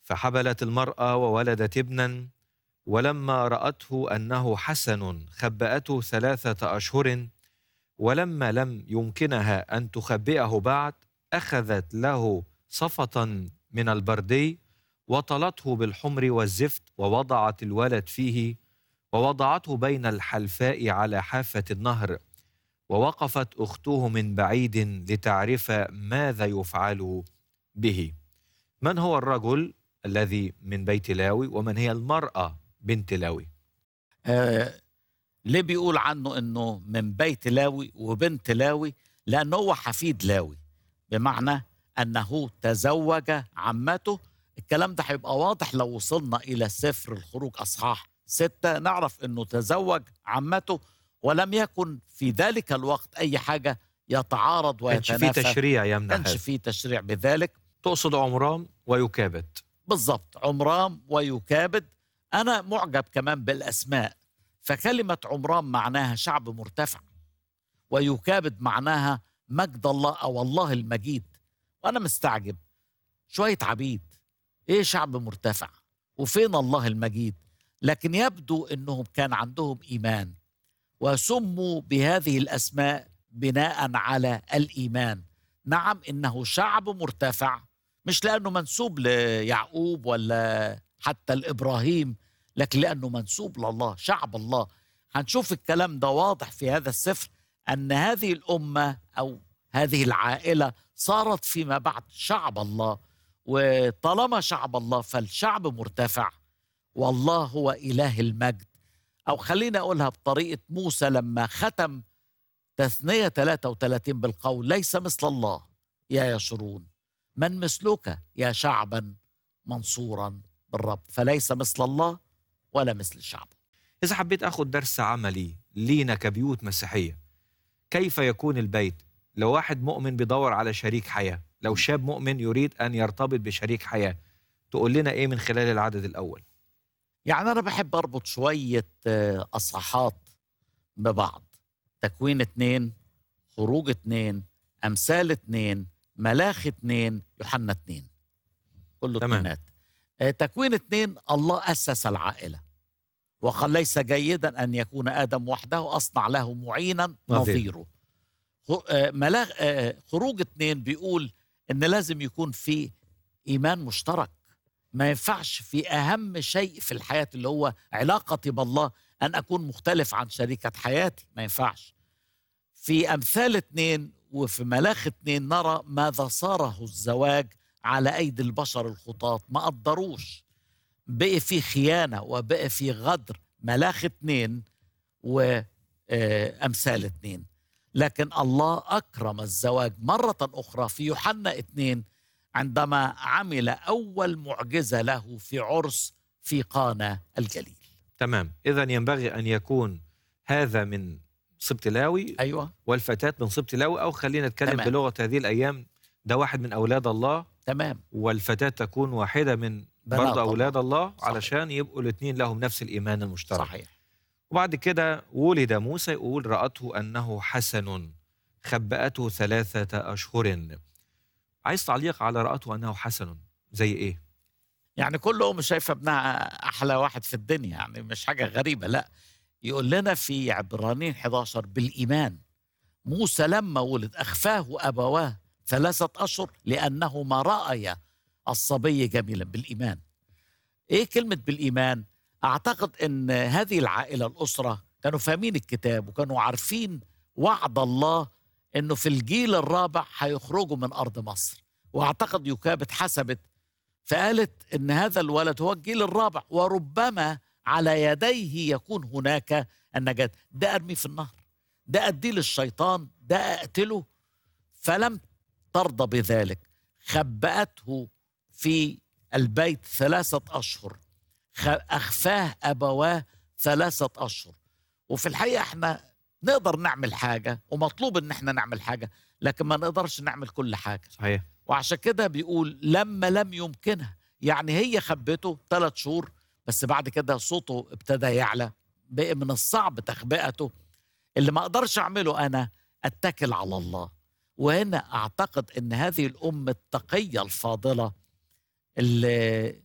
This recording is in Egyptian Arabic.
فحبلت المرأة وولدت ابنا ولما رأته أنه حسن خبأته ثلاثة أشهر ولما لم يمكنها أن تخبئه بعد أخذت له صفة من البردي وطلته بالحمر والزفت ووضعت الولد فيه ووضعته بين الحلفاء على حافة النهر ووقفت أخته من بعيد لتعرف ماذا يفعل به من هو الرجل الذي من بيت لاوي ومن هي المرأة بنت لاوي آه ليه بيقول عنه انه من بيت لاوي وبنت لاوي لانه هو حفيد لاوي بمعنى انه تزوج عمته الكلام ده هيبقى واضح لو وصلنا الى سفر الخروج اصحاح ستة نعرف انه تزوج عمته ولم يكن في ذلك الوقت اي حاجه يتعارض كانش ويتنافى في تشريع يمنع كانش هذا في تشريع بذلك تقصد عمران ويكابت بالضبط عمران ويكابد أنا معجب كمان بالأسماء فكلمة عمران معناها شعب مرتفع ويكابد معناها مجد الله أو الله المجيد وأنا مستعجب شوية عبيد إيه شعب مرتفع وفين الله المجيد لكن يبدو أنهم كان عندهم إيمان وسموا بهذه الأسماء بناء على الإيمان نعم إنه شعب مرتفع مش لأنه منسوب ليعقوب ولا حتى لإبراهيم لكن لأنه منسوب لله شعب الله هنشوف الكلام ده واضح في هذا السفر أن هذه الأمة أو هذه العائلة صارت فيما بعد شعب الله وطالما شعب الله فالشعب مرتفع والله هو إله المجد أو خلينا أقولها بطريقة موسى لما ختم تثنية 33 بالقول ليس مثل الله يا يشرون من مثلك يا شعبا منصورا بالرب فليس مثل الله ولا مثل شعبه إذا حبيت أخذ درس عملي لينا كبيوت مسيحية كيف يكون البيت لو واحد مؤمن بيدور على شريك حياة لو شاب مؤمن يريد أن يرتبط بشريك حياة تقول لنا إيه من خلال العدد الأول يعني أنا بحب أربط شوية آه، أصحاحات ببعض تكوين اتنين خروج اتنين أمثال اتنين ملاخ اتنين يوحنا اتنين كله تمام. اتنينات آه، تكوين اتنين الله أسس العائلة وقال ليس جيدا أن يكون آدم وحده أصنع له معينا نظير. نظيره خ- آه، ملاخ آه، خروج اتنين بيقول إن لازم يكون في إيمان مشترك ما ينفعش في أهم شيء في الحياة اللي هو علاقتي بالله أن أكون مختلف عن شريكة حياتي ما ينفعش في أمثال اتنين وفي ملاخ اتنين نرى ماذا صاره الزواج على أيدي البشر الخطاة ما قدروش بقي في خيانة وبقي في غدر ملاخ اتنين وأمثال اتنين لكن الله أكرم الزواج مرة أخرى في يوحنا اتنين عندما عمل أول معجزة له في عرس في قانا الجليل تمام إذا ينبغي أن يكون هذا من سبط لاوي أيوة والفتاة من سبط لاوي أو خلينا نتكلم تمام. بلغة هذه الأيام ده واحد من أولاد الله تمام والفتاة تكون واحدة من بنات برضه الله. أولاد الله صحيح. علشان يبقوا الاثنين لهم نفس الإيمان المشترك صحيح وبعد كده ولد موسى يقول رأته أنه حسن خبأته ثلاثة أشهر عايز تعليق على رأته أنه حسن زي إيه؟ يعني كل أم شايفة ابنها أحلى واحد في الدنيا يعني مش حاجة غريبة لا يقول لنا في عبرانيين 11 بالإيمان موسى لما ولد أخفاه أبواه ثلاثة أشهر لأنه ما رأي الصبي جميلا بالإيمان إيه كلمة بالإيمان أعتقد أن هذه العائلة الأسرة كانوا فاهمين الكتاب وكانوا عارفين وعد الله أنه في الجيل الرابع هيخرجوا من أرض مصر وأعتقد يكابت حسبت فقالت ان هذا الولد هو الجيل الرابع وربما على يديه يكون هناك النجاة ده ارميه في النهر ده اديه للشيطان ده اقتله فلم ترضى بذلك خبأته في البيت ثلاثة أشهر خ- أخفاه أبواه ثلاثة أشهر وفي الحقيقة احنا نقدر نعمل حاجة ومطلوب ان احنا نعمل حاجة لكن ما نقدرش نعمل كل حاجة صحيح وعشان كده بيقول لما لم يمكنها يعني هي خبته ثلاث شهور بس بعد كده صوته ابتدى يعلى بقى من الصعب تخبئته اللي ما اقدرش اعمله انا اتكل على الله وهنا اعتقد ان هذه الام التقيه الفاضله اللي